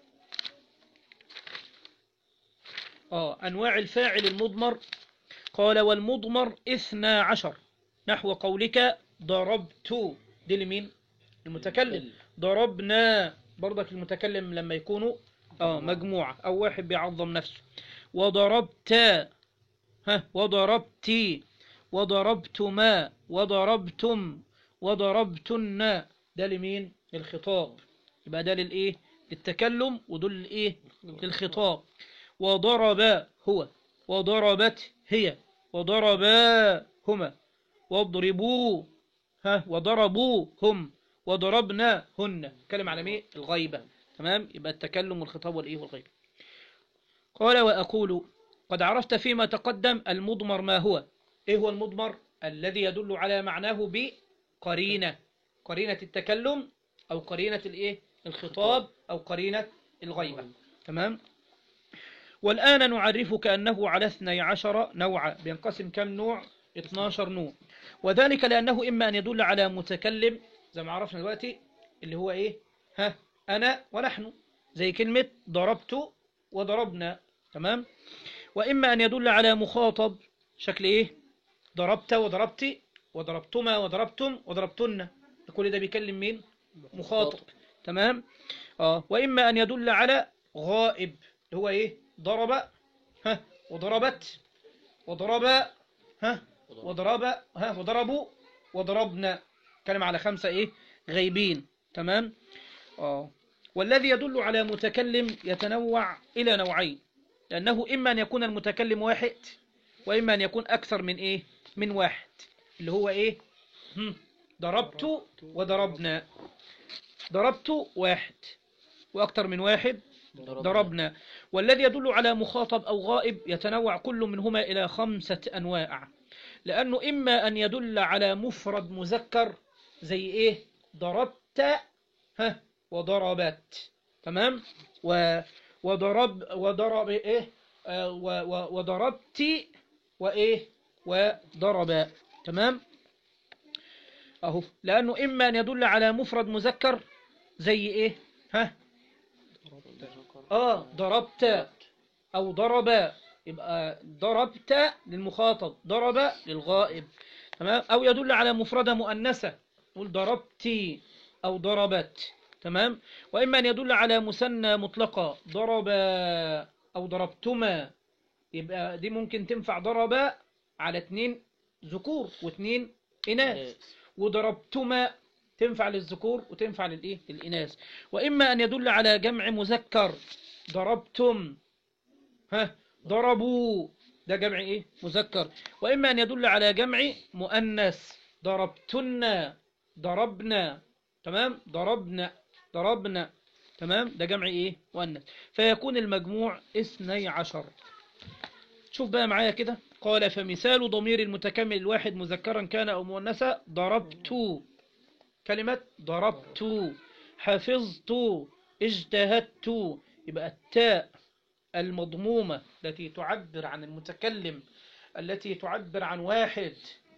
آه أنواع الفاعل المضمر قال والمضمر إثنى عشر نحو قولك ضربت دي لمين المتكلم ضربنا برضك المتكلم لما يكونوا آه مجموعة أو واحد بيعظم نفسه وضربت ها وضربتي وضربتما وضربتم وضربتن ده لمين الخطاب يبقى ده للايه للتكلم ودول للايه للخطاب وضرب هو وضربت هي وضربا هما واضربوا ها وضربوا هم وضربنا هن كلم على مين الغيبة تمام يبقى التكلم والخطاب والايه والغيبة قال وأقول قد عرفت فيما تقدم المضمر ما هو ايه هو المضمر الذي يدل على معناه بقرينة قرينة التكلم او قرينة الايه الخطاب او قرينة الغيبة تمام والآن نعرفك أنه على 12 نوعا بينقسم كم نوع 12 نوع وذلك لأنه إما أن يدل على متكلم زي ما عرفنا دلوقتي اللي هو إيه ها أنا ونحن زي كلمة ضربت وضربنا تمام وإما أن يدل على مخاطب شكل إيه ضربت وضربت وضربتما وضربتم وضربتن كل ده بيكلم مين مخاطب تمام آه وإما أن يدل على غائب اللي هو إيه ضرب ها وضربت وضرب ها وضرب ها وضربوا وضربنا كلام على خمسة إيه غيبين تمام آه والذي يدل على متكلم يتنوع إلى نوعين لأنه إما أن يكون المتكلم واحد وإما أن يكون أكثر من إيه من واحد اللي هو إيه هم، ضربت وضربنا ضربت واحد وأكثر من واحد ضربنا والذي يدل على مخاطب أو غائب يتنوع كل منهما إلى خمسة أنواع لأنه إما أن يدل على مفرد مذكر زي إيه ضربت ها وضربت تمام و وضرب وضرب إيه آه و و وضربت وإيه وضرب تمام أهو لأنه إما أن يدل على مفرد مذكر زي إيه ها آه ضربت أو ضرب يبقى ضربت للمخاطب ضرب للغائب تمام أو يدل على مفردة مؤنثة نقول ضربتي أو ضربت تمام وإما أن يدل على مثنى مطلقة ضرب أو ضربتما يبقى دي ممكن تنفع ضرب على اتنين ذكور واتنين إناث وضربتما تنفع للذكور وتنفع للإيه للإناث وإما أن يدل على جمع مذكر ضربتم ها ضربوا ده جمع إيه مذكر وإما أن يدل على جمع مؤنث ضربتن ضربنا تمام ضربنا ضربنا تمام ده جمع إيه مؤنث فيكون المجموع اثني عشر شوف بقى معايا كده قال فمثال ضمير المتكمل الواحد مذكرا كان أو مؤنثا ضربت كلمة ضربت حفظت اجتهدت يبقى التاء المضمومة التي تعبر عن المتكلم التي تعبر عن واحد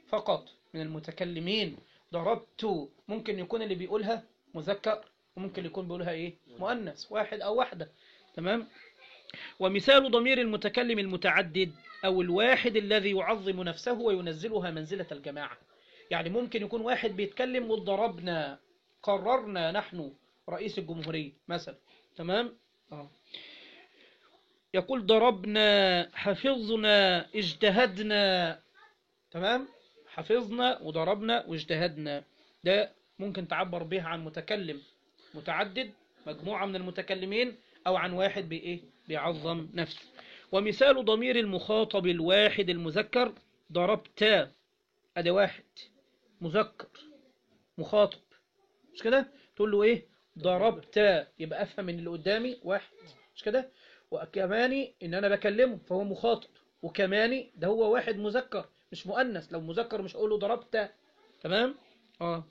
فقط من المتكلمين ضربت ممكن يكون اللي بيقولها مذكر وممكن يكون بيقولها ايه مؤنث واحد او واحدة تمام ومثال ضمير المتكلم المتعدد او الواحد الذي يعظم نفسه وينزلها منزلة الجماعة يعني ممكن يكون واحد بيتكلم وضربنا قررنا نحن رئيس الجمهورية مثلا تمام آه. يقول ضربنا حفظنا اجتهدنا تمام حفظنا وضربنا واجتهدنا ده ممكن تعبر به عن متكلم متعدد مجموعة من المتكلمين أو عن واحد بإيه بيعظم نفسه ومثال ضمير المخاطب الواحد المذكر ضربت أدي واحد مذكر مخاطب مش كده تقول له إيه ضربت يبقى أفهم من اللي قدامي واحد مش كده وكماني إن أنا بكلمه فهو مخاطب وكماني ده هو واحد مذكر مش مؤنث لو مذكر مش هقول له ضربت تمام اه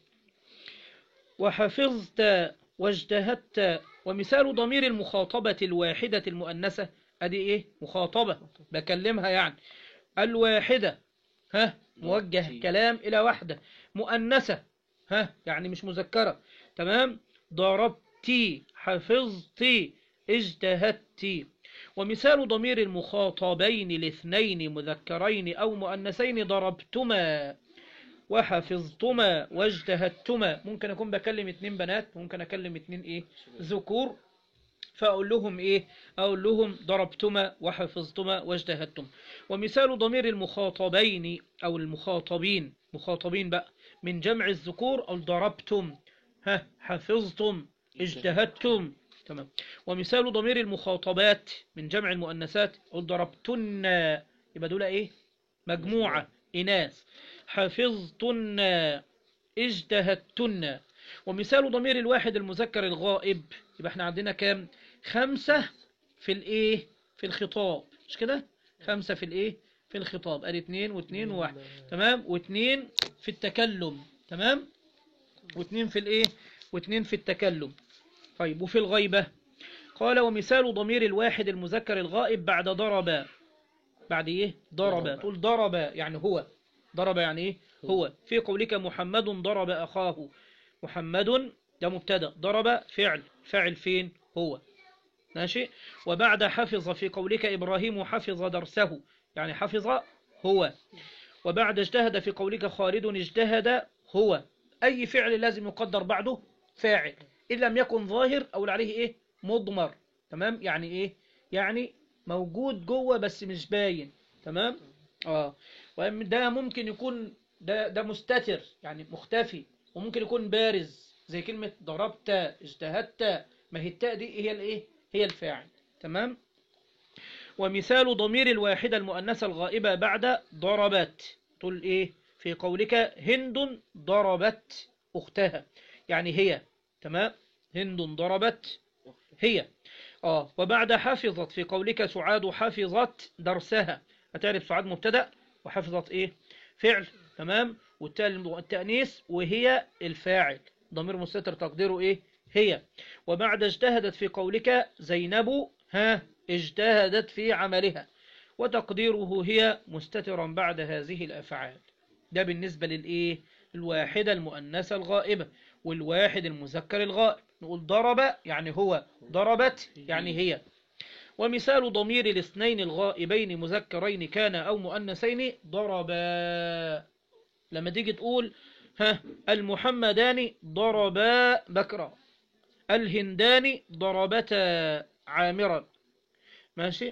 وحفظت واجتهدت ومثال ضمير المخاطبة الواحدة المؤنثة ادي ايه مخاطبة بكلمها يعني الواحدة ها موجه كلام الى واحدة مؤنثة ها يعني مش مذكرة تمام ضربتي حفظتي اجتهدتي ومثال ضمير المخاطبين الاثنين مذكرين أو مؤنثين ضربتما وحفظتما واجتهدتما ممكن أكون بكلم اتنين بنات ممكن أكلم اتنين إيه ذكور فأقول لهم إيه أقول لهم ضربتما وحفظتما واجتهدتم ومثال ضمير المخاطبين أو المخاطبين مخاطبين بقى من جمع الذكور أو ضربتم ها حفظتم اجتهدتم تمام ومثال ضمير المخاطبات من جمع المؤنثات أو ضربتن يبقى دول إيه مجموعة إناث حفظتن اجتهدتن ومثال ضمير الواحد المذكر الغائب يبقى احنا عندنا كام خمسة في الايه في الخطاب مش كده خمسة في الايه في الخطاب ادي اتنين واتنين وواحد تمام واتنين في التكلم تمام واتنين في الايه واتنين في التكلم طيب وفي الغيبة قال ومثال ضمير الواحد المذكر الغائب بعد ضرب بعد ايه ضرب ضرب. تقول ضرب يعني هو ضرب يعني ايه هو في قولك محمد ضرب أخاه محمد ده مبتدا ضرب فعل فاعل فين هو ماشي وبعد حفظ في قولك إبراهيم حفظ درسه يعني حفظ هو وبعد اجتهد في قولك خالد اجتهد هو أي فعل لازم يقدر بعده فاعل إن لم يكن ظاهر أو عليه إيه مضمر تمام يعني إيه يعني موجود جوه بس مش باين تمام اه وده ممكن يكون ده ده مستتر يعني مختفي وممكن يكون بارز زي كلمة ضربت اجتهدت ما هي التاء دي هي الايه هي الفاعل تمام ومثال ضمير الواحدة المؤنثة الغائبة بعد ضربت تقول ايه في قولك هند ضربت اختها يعني هي تمام هند ضربت هي اه وبعد حفظت في قولك سعاد حفظت درسها هتعرف سعاد مبتدأ وحفظت ايه فعل تمام والتأنيث وهي الفاعل ضمير مستتر تقديره ايه هي وبعد اجتهدت في قولك زينب ها اجتهدت في عملها وتقديره هي مستترا بعد هذه الأفعال ده بالنسبة للإيه الواحدة المؤنثة الغائبة والواحد المذكر الغائب نقول ضرب يعني هو ضربت يعني هي ومثال ضمير الاثنين الغائبين مذكرين كان أو مؤنثين ضربا لما تيجي تقول ها المحمدان ضربا بكرا الهندان ضربتا عامرا ماشي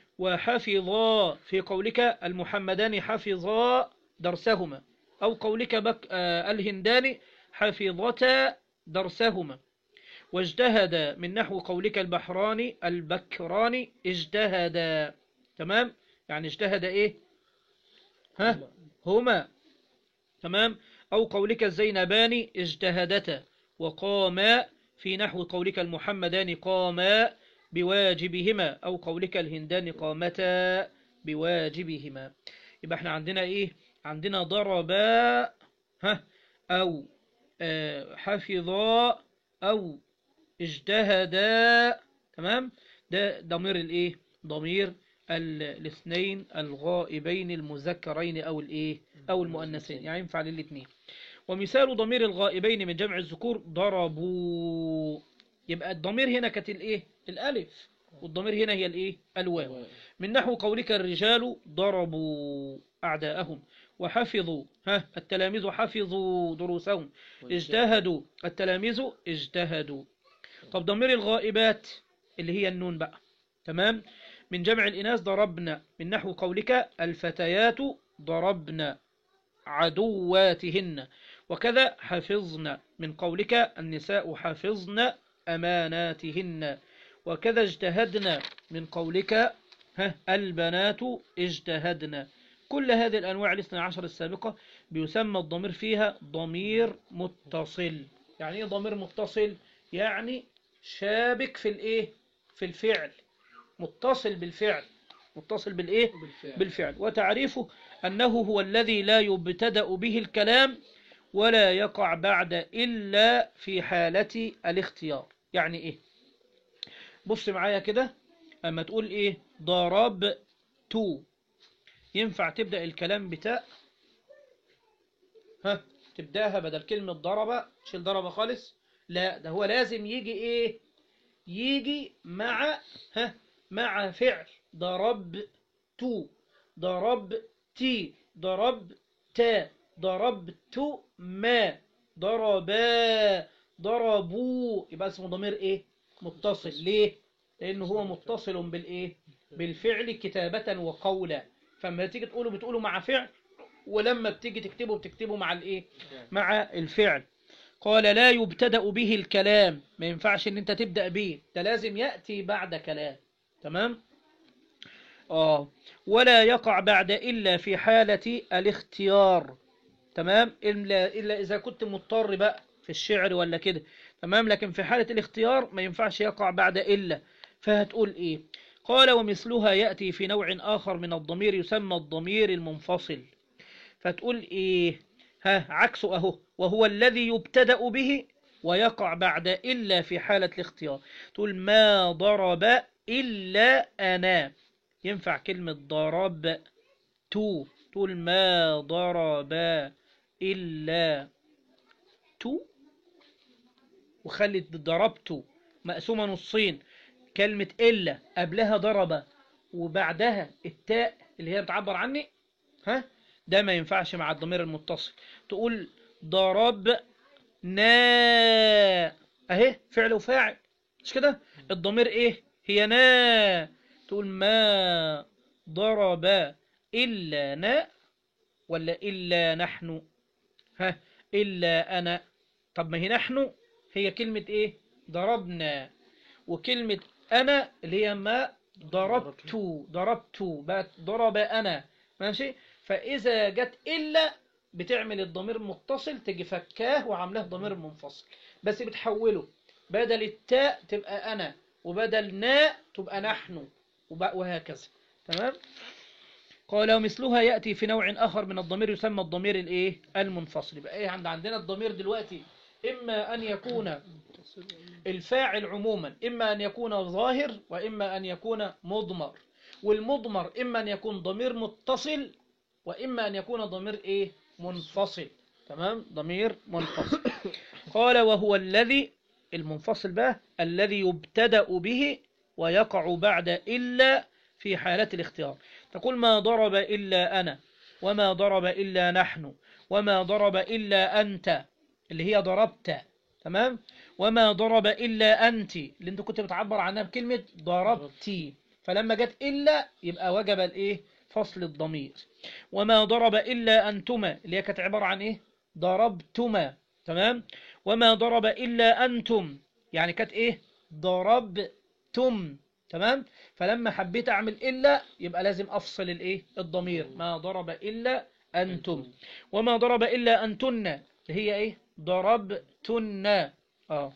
وحفظا في قولك المحمدان حفظا درسهما أو قولك بك آه الهندان حفظتا درسهما واجتهد من نحو قولك البحران البكران اجتهدا تمام يعني اجتهد ايه ها هما تمام أو قولك الزينبان اجتهدتا وقاما في نحو قولك المحمدان قاما بواجبهما أو قولك الهندان قامتا بواجبهما يبقى احنا عندنا ايه عندنا ضربا ها أو آه حفظا أو اجتهدا تمام ده ضمير الايه ضمير الاثنين الغائبين المذكرين او الايه أو المؤنثين يعني ينفع للاثنين ومثال ضمير الغائبين من جمع الذكور ضربوا يبقى الضمير هنا كانت الايه الالف والضمير هنا هي الايه الواو من نحو قولك الرجال ضربوا أعداءهم وحفظوا ها التلاميذ حفظوا دروسهم اجتهدوا التلاميذ اجتهدوا طب ضمير الغائبات اللي هي النون بقى تمام من جمع الإناث ضربنا من نحو قولك الفتيات ضربنا عدواتهن وكذا حفظن من قولك النساء حفظن أماناتهن وكذا اجتهدنا من قولك ها البنات اجتهدن كل هذه الأنواع الاثنى عشر السابقة بيسمى الضمير فيها ضمير متصل يعني ايه ضمير متصل يعني شابك في الايه في الفعل متصل بالفعل متصل بالايه بالفعل بالفعل وتعريفه أنه هو الذي لا يبتدأ به الكلام ولا يقع بعد إلا في حالة الاختيار يعني إيه بص معايا كده أما تقول إيه ضرب تو ينفع تبدأ الكلام بتاء ها تبدأها بدل كلمة ضرب شيل ضرب خالص لا ده هو لازم يجي إيه يجي مع ها مع فعل ضرب تو ضرب تي ضرب تا ضربت ما ضربا ضربوا يبقى اسمه ضمير ايه متصل ليه لانه هو متصل بالايه بالفعل كتابة وقولا فلما تيجي تقوله بتقوله مع فعل ولما بتيجي تكتبه بتكتبه مع الايه مع الفعل قال لا يبتدأ به الكلام ما ينفعش ان انت تبدأ به ده لازم يأتي بعد كلام تمام آه ولا يقع بعد إلا في حالة الاختيار تمام إلا, إلا إذا كنت مضطر بقى في الشعر ولا كده تمام لكن في حالة الاختيار ما ينفعش يقع بعد إلا فهتقول إيه قال ومثلها يأتي في نوع آخر من الضمير يسمى الضمير المنفصل فتقول إيه ها عكسه أهو وهو الذي يبتدأ به ويقع بعد إلا في حالة الاختيار تقول ما ضرب إلا أنا ينفع كلمة ضرب تو تقول ما ضرب إلا تو وخلت ضربت مقسومة نصين كلمة إلا قبلها ضرب وبعدها التاء اللي هي بتعبر عني ها ده ما ينفعش مع الضمير المتصل تقول ضرب نا اهي فعل وفاعل مش كده الضمير ايه هي نا تقول ما ضرب إلا نا ولا إلا نحن ها إلا أنا طب ما هي نحن هي كلمة إيه ضربنا وكلمة أنا اللي هي ما ضربت ضربت بقت ضرب أنا ماشي فإذا جت إلا بتعمل الضمير متصل تجي فكاه وعاملاه ضمير منفصل بس بتحوله بدل التاء تبقى أنا وبدل نا تبقى نحن وب- وهكذا تمام قال ومثلها يأتي في نوع آخر من الضمير يسمى الضمير الإيه المنفصل يبقى إيه عند عندنا الضمير دلوقتي إما أن يكون الفاعل عموما إما أن يكون ظاهر وإما أن يكون مضمر والمضمر إما أن يكون ضمير متصل وإما أن يكون ضمير إيه منفصل تمام ضمير منفصل قال وهو الذي المنفصل بقى الذي يبتدأ به ويقع بعد إلا في حالة الاختيار تقول ما ضرب إلا أنا وما ضرب إلا نحن وما ضرب إلا أنت اللي هي ضربت تمام وما ضرب إلا أنت اللي انت كنت بتعبر عنها بكلمة ضربتي فلما جت إلا يبقى وجب الإيه فصل الضمير وما ضرب إلا أنتما اللي هي كانت عبارة عن إيه ضربتما تمام وما ضرب إلا أنتم يعني كانت إيه ضربتم تمام فلما حبيت أعمل إلا يبقى لازم أفصل الإيه الضمير ما ضرب إلا أنتم وما ضرب إلا أنتن اللي هي إيه ضربتن آه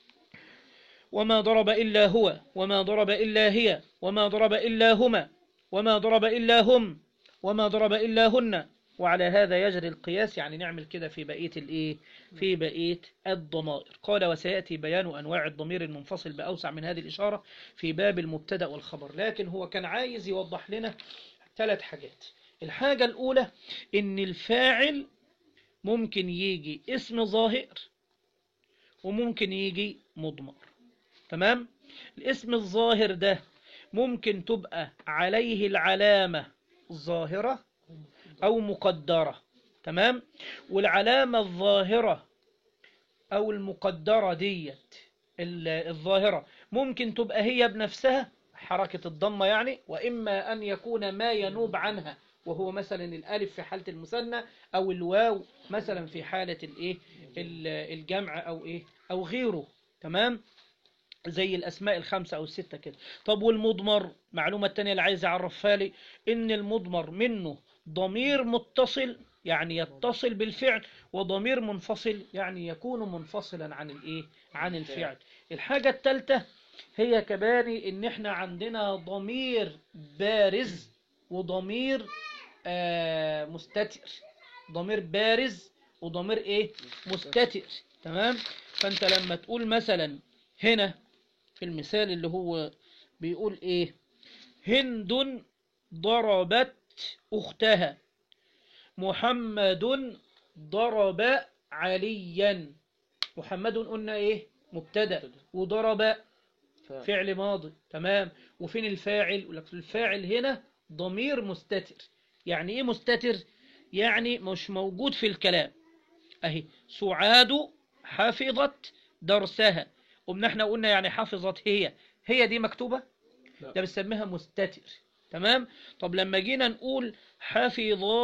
وما ضرب إلا هو وما ضرب إلا هي وما ضرب إلا هما وما ضرب إلا هم وما ضرب إلا هن وعلى هذا يجري القياس يعني نعمل كده في بقية الإيه في بقية الضمائر قال وسيأتي بيان أنواع الضمير المنفصل بأوسع من هذه الإشارة في باب المبتدأ والخبر لكن هو كان عايز يوضح لنا ثلاث حاجات الحاجة الأولى إن الفاعل ممكن يجي اسم ظاهر وممكن يجي مضمر تمام الاسم الظاهر ده ممكن تبقى عليه العلامة الظاهرة أو مقدرة تمام والعلامة الظاهرة أو المقدرة ديت ال- الظاهرة ممكن تبقى هي بنفسها حركة الضمة يعني وإما أن يكون ما ينوب عنها وهو مثلا الألف في حالة المثنى أو الواو مثلا في حالة الإيه ال- الجمع أو إيه أو غيره تمام زي الأسماء الخمسة أو الستة كده طب والمضمر معلومة التانية اللي عايز أعرفها لي إن المضمر منه ضمير متصل يعني يتصل بالفعل وضمير منفصل يعني يكون منفصلا عن الإيه عن الفعل الحاجة الثالثة هي كباني إن إحنا عندنا ضمير بارز وضمير آه مستتر ضمير بارز وضمير إيه مستتر تمام فأنت لما تقول مثلا هنا في المثال اللي هو بيقول ايه هند ضربت اختها محمد ضرب عليا محمد قلنا ايه مبتدا وضرب فعل ماضي تمام وفين الفاعل يقول لك الفاعل هنا ضمير مستتر يعني ايه مستتر يعني مش موجود في الكلام اهي سعاد حفظت درسها قمنا احنا قلنا يعني حفظت هي هي دي مكتوبة لا. ده بنسميها مستتر تمام طب لما جينا نقول حفظا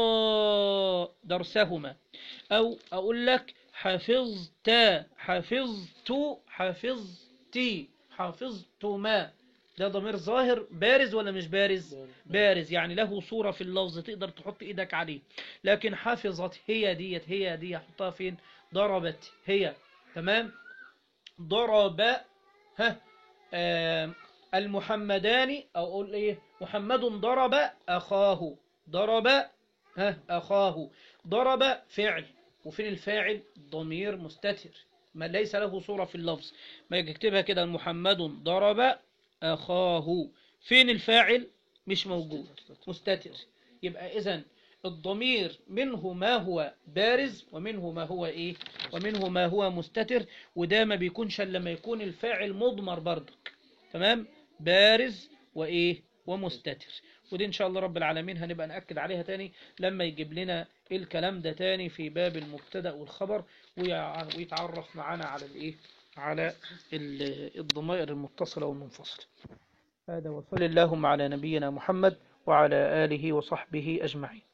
درسهما او اقول لك حفظت حفظت حفظتي حفظتما ده ضمير ظاهر بارز ولا مش بارز بارز يعني له صورة في اللفظ تقدر تحط ايدك عليه لكن حفظت هي ديت هي دي احطها فين ضربت هي تمام ضرب ها آم، المحمدان او اقول ايه محمد ضرب اخاه ضرب ها اخاه ضرب فعل وفين الفاعل ضمير مستتر ما ليس له صورة في اللفظ ما يجي يكتبها كده محمد ضرب اخاه فين الفاعل مش موجود مستتر يبقى اذا الضمير منه ما هو بارز ومنه ما هو ايه ومنه ما هو مستتر وده ما بيكونش الا لما يكون الفاعل مضمر برضك تمام بارز وايه ومستتر ودي ان شاء الله رب العالمين هنبقى ناكد عليها تاني لما يجيب لنا الكلام ده تاني في باب المبتدا والخبر ويع- ويتعرف معانا على الايه على ال- الضمائر المتصله والمنفصله هذا وصل اللهم على نبينا محمد وعلى اله وصحبه اجمعين